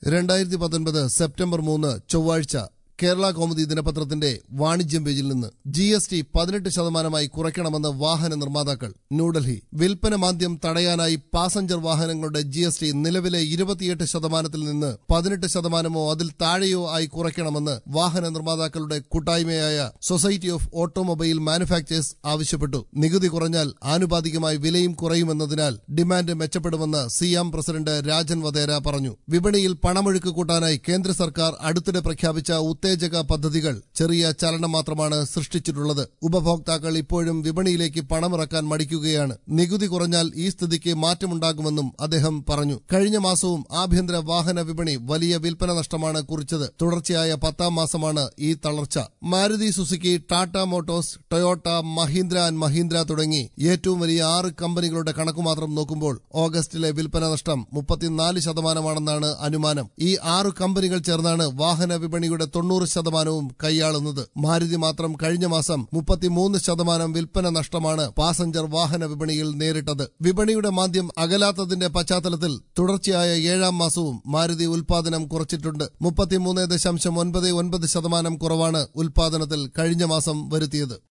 രണ്ടായിരത്തി പത്തൊൻപത് സെപ്റ്റംബർ മൂന്ന് ചൊവ്വാഴ്ച കേരള കൗമുദി ദിനപത്രത്തിന്റെ വാണിജ്യം പേജിൽ നിന്ന് ജി എസ് ടി പതിനെട്ട് ശതമാനമായി കുറയ്ക്കണമെന്ന് വാഹന നിർമ്മാതാക്കൾ ന്യൂഡൽഹി വിൽപ്പന മാന്ദ്യം തടയാനായി പാസഞ്ചർ വാഹനങ്ങളുടെ ജി എസ് ടി നിലവിലെ ഇരുപത്തിയെട്ട് ശതമാനത്തിൽ നിന്ന് പതിനെട്ട് ശതമാനമോ അതിൽ താഴെയോ ആയി കുറയ്ക്കണമെന്ന് വാഹന നിർമ്മാതാക്കളുടെ കൂട്ടായ്മയായ സൊസൈറ്റി ഓഫ് ഓട്ടോമൊബൈൽ മാനുഫാക്ചേഴ്സ് ആവശ്യപ്പെട്ടു നികുതി കുറഞ്ഞാൽ ആനുപാതികമായി വിലയും കുറയുമെന്നതിനാൽ ഡിമാൻഡ് മെച്ചപ്പെടുമെന്ന് സിയാം പ്രസിഡന്റ് രാജൻ വധേര പറഞ്ഞു വിപണിയിൽ പണമൊഴുക്ക് കൂട്ടാനായി കേന്ദ്ര സർക്കാർ അടുത്തിടെ പ്രഖ്യാപിച്ച ഉത്തേജക പദ്ധതികൾ ചെറിയ ചലനം മാത്രമാണ് സൃഷ്ടിച്ചിട്ടുള്ളത് ഉപഭോക്താക്കൾ ഇപ്പോഴും വിപണിയിലേക്ക് പണമിറക്കാൻ മടിക്കുകയാണ് നികുതി കുറഞ്ഞാൽ ഈ സ്ഥിതിക്ക് മാറ്റമുണ്ടാകുമെന്നും അദ്ദേഹം പറഞ്ഞു കഴിഞ്ഞ മാസവും ആഭ്യന്തര വാഹന വിപണി വലിയ വിൽപ്പന നഷ്ടമാണ് കുറിച്ചത് തുടർച്ചയായ പത്താം മാസമാണ് ഈ തളർച്ച Maruti Suzuki Tata Motors Toyota Mahindra and Mahindra തുടങ്ങി ഏറ്റവും വലിയ ആറ് കമ്പനികളുടെ കണക്കു മാത്രം നോക്കുമ്പോൾ ഓഗസ്റ്റിലെ വിൽപ്പന നഷ്ടം മുപ്പത്തിനാല് ശതമാനമാണെന്നാണ് അനുമാനം ഈ ആറ് കമ്പനികൾ ചേർന്നാണ് വാഹന വിപണിയുടെ തൊണ്ണൂറ് ശതമാനവും കൈയാളുന്നത് മാരുതി മാത്രം കഴിഞ്ഞ മാസം മുപ്പത്തിമൂന്ന് ശതമാനം വിൽപ്പന നഷ്ടമാണ് പാസഞ്ചർ വാഹന വിപണിയിൽ നേരിട്ടത് വിപണിയുടെ മാന്ദ്യം അകലാത്തതിന്റെ പശ്ചാത്തലത്തിൽ തുടർച്ചയായ ഏഴാം മാസവും മാരുതി ഉൽപാദനം കുറച്ചിട്ടുണ്ട് മുപ്പത്തിമൂന്ന് ദശാംശം ഒൻപത് ഒൻപത് ശതമാനം കുറവാണ് ഉൽപാദനത്തിൽ കഴിഞ്ഞ മാസം വരുത്തിയത്